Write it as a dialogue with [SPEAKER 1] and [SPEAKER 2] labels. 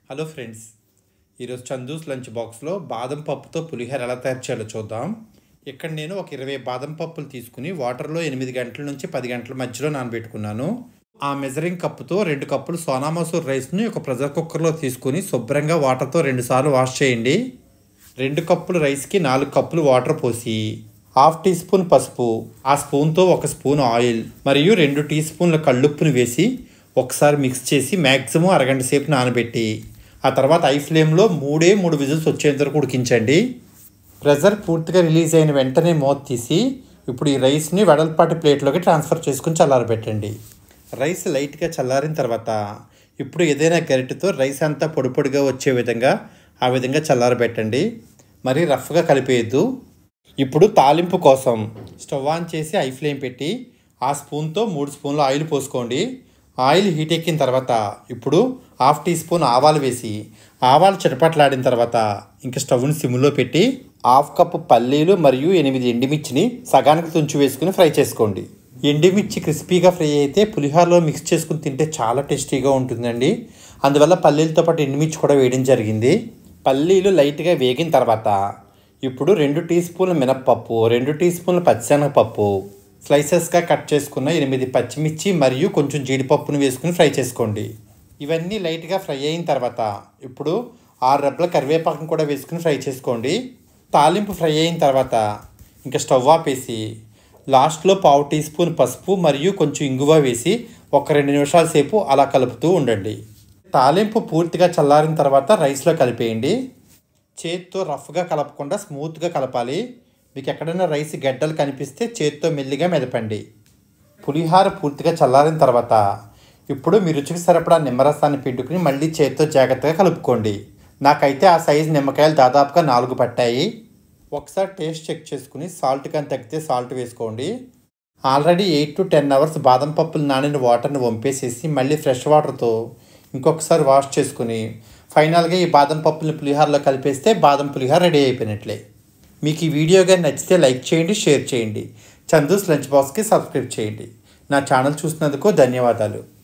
[SPEAKER 1] hello friends ఈరోజు Chandu's lunch బాక్స్లో బాదం పప్పుతో పులిహోర ఎలా తయారు చేయాలో చూద్దాం ఇక్కడ నేను ఒక ఇరవై బాదం పప్పులు తీసుకుని వాటర్లో ఎనిమిది గంటల నుంచి పది గంటల మధ్యలో నానబెట్టుకున్నాను ఆ మెజరింగ్ కప్పుతో రెండు కప్పులు సోనా మసూర్ రైస్ని ఒక ప్రెషర్ కుక్కర్లో తీసుకుని శుభ్రంగా వాటర్తో రెండుసార్లు వాష్ చేయండి రెండు కప్పులు రైస్కి నాలుగు కప్పులు వాటర్ పోసి హాఫ్ టీ స్పూన్ పసుపు ఆ స్పూన్తో ఒక స్పూన్ ఆయిల్ మరియు రెండు టీ స్పూన్ల కళ్ళుప్పుని వేసి ఒకసారి మిక్స్ చేసి మ్యాక్సిమం అరగంట సేపు నానబెట్టి ఆ తర్వాత ఐ ఫ్లేమ్లో మూడే మూడు విజిల్స్ వచ్చేంత వరకు ఉడికించండి ప్రెజర్ పూర్తిగా రిలీజ్ అయిన వెంటనే మూత తీసి ఇప్పుడు ఈ రైస్ని వెడల్పాటి ప్లేట్లోకి ట్రాన్స్ఫర్ చేసుకుని చల్లారబెట్టండి రైస్ లైట్గా చల్లారిన తర్వాత ఇప్పుడు ఏదైనా గరిటెతో రైస్ అంతా పొడి పొడిగా వచ్చే విధంగా ఆ విధంగా చల్లారబెట్టండి మరీ రఫ్గా కలిపేయద్దు ఇప్పుడు తాలింపు కోసం స్టవ్ ఆన్ చేసి ఐ ఫ్లేమ్ పెట్టి ఆ స్పూన్తో మూడు స్పూన్ల ఆయిల్ పోసుకోండి ఆయిల్ హీట్ ఎక్కిన తర్వాత ఇప్పుడు హాఫ్ టీ స్పూన్ ఆవాలు వేసి ఆవాలు చిటపట్లాడిన తర్వాత ఇంకా స్టవ్ని సిమ్లో పెట్టి హాఫ్ కప్పు పల్లీలు మరియు ఎనిమిది ఎండుమిర్చిని సగానికి తుంచి వేసుకుని ఫ్రై చేసుకోండి ఎండుమిర్చి క్రిస్పీగా ఫ్రై అయితే పులిహోరలో మిక్స్ చేసుకుని తింటే చాలా టేస్టీగా ఉంటుందండి అందువల్ల పల్లీలతో పాటు ఎండుమిర్చి కూడా వేయడం జరిగింది పల్లీలు లైట్గా వేగిన తర్వాత ఇప్పుడు రెండు టీ స్పూన్ల మినప్పప్పు రెండు టీ స్పూన్ల పచ్చిశనగపప్పు స్లైసెస్గా కట్ చేసుకున్న ఎనిమిది పచ్చిమిర్చి మరియు కొంచెం జీడిపప్పును వేసుకుని ఫ్రై చేసుకోండి ఇవన్నీ లైట్గా ఫ్రై అయిన తర్వాత ఇప్పుడు ఆరు రెబ్బల కరివేపాకును కూడా వేసుకుని ఫ్రై చేసుకోండి తాలింపు ఫ్రై అయిన తర్వాత ఇంకా స్టవ్ ఆపేసి లాస్ట్లో పావు టీ స్పూన్ పసుపు మరియు కొంచెం ఇంగువ వేసి ఒక రెండు నిమిషాల సేపు అలా కలుపుతూ ఉండండి తాలింపు పూర్తిగా చల్లారిన తర్వాత రైస్లో కలిపేయండి చేత్తో రఫ్గా కలపకుండా స్మూత్గా కలపాలి మీకు ఎక్కడైనా రైస్ గడ్డలు కనిపిస్తే చేత్తో మెల్లిగా మెదపండి పులిహార పూర్తిగా చల్లారిన తర్వాత ఇప్పుడు మీ రుచికి సరిపడా నిమ్మరసాన్ని పిండుకుని మళ్ళీ చేత్తో జాగ్రత్తగా కలుపుకోండి నాకైతే ఆ సైజు నిమ్మకాయలు దాదాపుగా నాలుగు పట్టాయి ఒకసారి టేస్ట్ చెక్ చేసుకుని సాల్ట్ కానీ తగ్గితే సాల్ట్ వేసుకోండి already eight to ten hours బాదం పప్పులు నానిన వాటర్ని వంపేసేసి మళ్ళీ ఫ్రెష్ వాటర్తో ఇంకొకసారి వాష్ చేసుకుని ఫైనల్గా ఈ బాదం పప్పుని పులిహోరలో కలిపేస్తే బాదం పులిహోర రెడీ అయిపోయినట్లే మీకు ఈ వీడియో కానీ నచ్చితే లైక్ చేయండి షేర్ చేయండి చందూస్ లంచ్ బాక్స్కి సబ్స్క్రైబ్ చేయండి నా ఛానల్ చూసినందుకు ధన్యవాదాలు